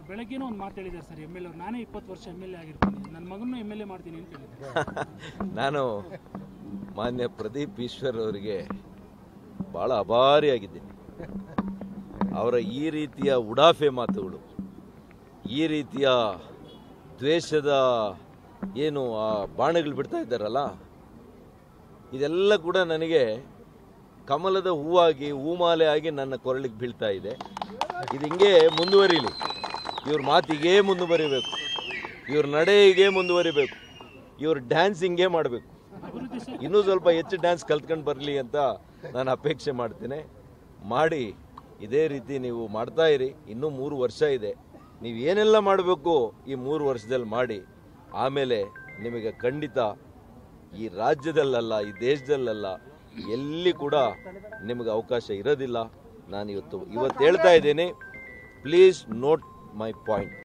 ಬೆಳಗ್ಗೆನೂ ಒಂದು ಮಾತು ಹೇಳಿದ್ದಾರೆ ಸರ್ ಎಮ್ ಎಲ್ ಅವ್ರು ನಾನೇ ಇಪ್ಪತ್ತು ವರ್ಷ ಎಮ್ ಎಲ್ ಎ ಆಗಿರ್ತೀನಿ ನನ್ನ ಮಗನೂ ಎಮ್ ಎಲ್ ಎ ಮಾಡ್ತೀನಿ ಅಂತ ಹೇಳಿದ್ದಾರೆ ನಾನು ಮಾನ್ಯ ಪ್ರದೀಪ್ ಈಶ್ವರ್ ಅವರಿಗೆ ಭಾಳ ಅಭಾರಿಯಾಗಿದ್ದೀನಿ ಅವರ ಈ ರೀತಿಯ ಉಡಾಫೆ ಮಾತುಗಳು ಈ ರೀತಿಯ ದ್ವೇಷದ ಏನು ಆ ಬಾಣಗಳು ಬಿಡ್ತಾ ಇದ್ದಾರಲ್ಲ ಇದೆಲ್ಲ ಕೂಡ ನನಗೆ ಕಮಲದ ಹೂವಾಗಿ ಹೂಮಾಲೆ ಆಗಿ ನನ್ನ ಕೊರಳಿಗೆ ಬೀಳ್ತಾ ಇದೆ ಇದು ಹಿಂಗೆ ಮುಂದುವರಿಲಿ ಇವ್ರ ಮಾತಿಗೇ ಮುಂದುವರಿಬೇಕು ಇವ್ರ ನಡೆ ಹೀಗೆ ಮುಂದುವರಿಬೇಕು ಇವ್ರ ಡ್ಯಾನ್ಸ್ ಹಿಂಗೆ ಮಾಡಬೇಕು ಅಭಿವೃದ್ಧಿ ಸರ್ ಇನ್ನೂ ಸ್ವಲ್ಪ ಹೆಚ್ಚು ಡ್ಯಾನ್ಸ್ ಕಲ್ತ್ಕೊಂಡು ಬರಲಿ ಅಂತ ನಾನು ಅಪೇಕ್ಷೆ ಮಾಡ್ತೇನೆ ಮಾಡಿ ಇದೇ ರೀತಿ ನೀವು ಮಾಡ್ತಾ ಇರಿ ಇನ್ನೂ ಮೂರು ವರ್ಷ ಇದೆ ನೀವು ಏನೆಲ್ಲ ಮಾಡಬೇಕು ಈ ಮೂರು ವರ್ಷದಲ್ಲಿ ಮಾಡಿ ಆಮೇಲೆ ನಿಮಗೆ ಖಂಡಿತ ಈ ರಾಜ್ಯದಲ್ಲಲ್ಲ ಈ ದೇಶದಲ್ಲಲ್ಲ ಎಲ್ಲಿ ಕೂಡ ನಿಮಗೆ ಅವಕಾಶ ಇರೋದಿಲ್ಲ ನಾನು ಇವತ್ತು ಇವತ್ತು ಹೇಳ್ತಾ ಇದ್ದೀನಿ ಪ್ಲೀಸ್ ನೋಟ್ ಮೈ ಪಾಯಿಂಟ್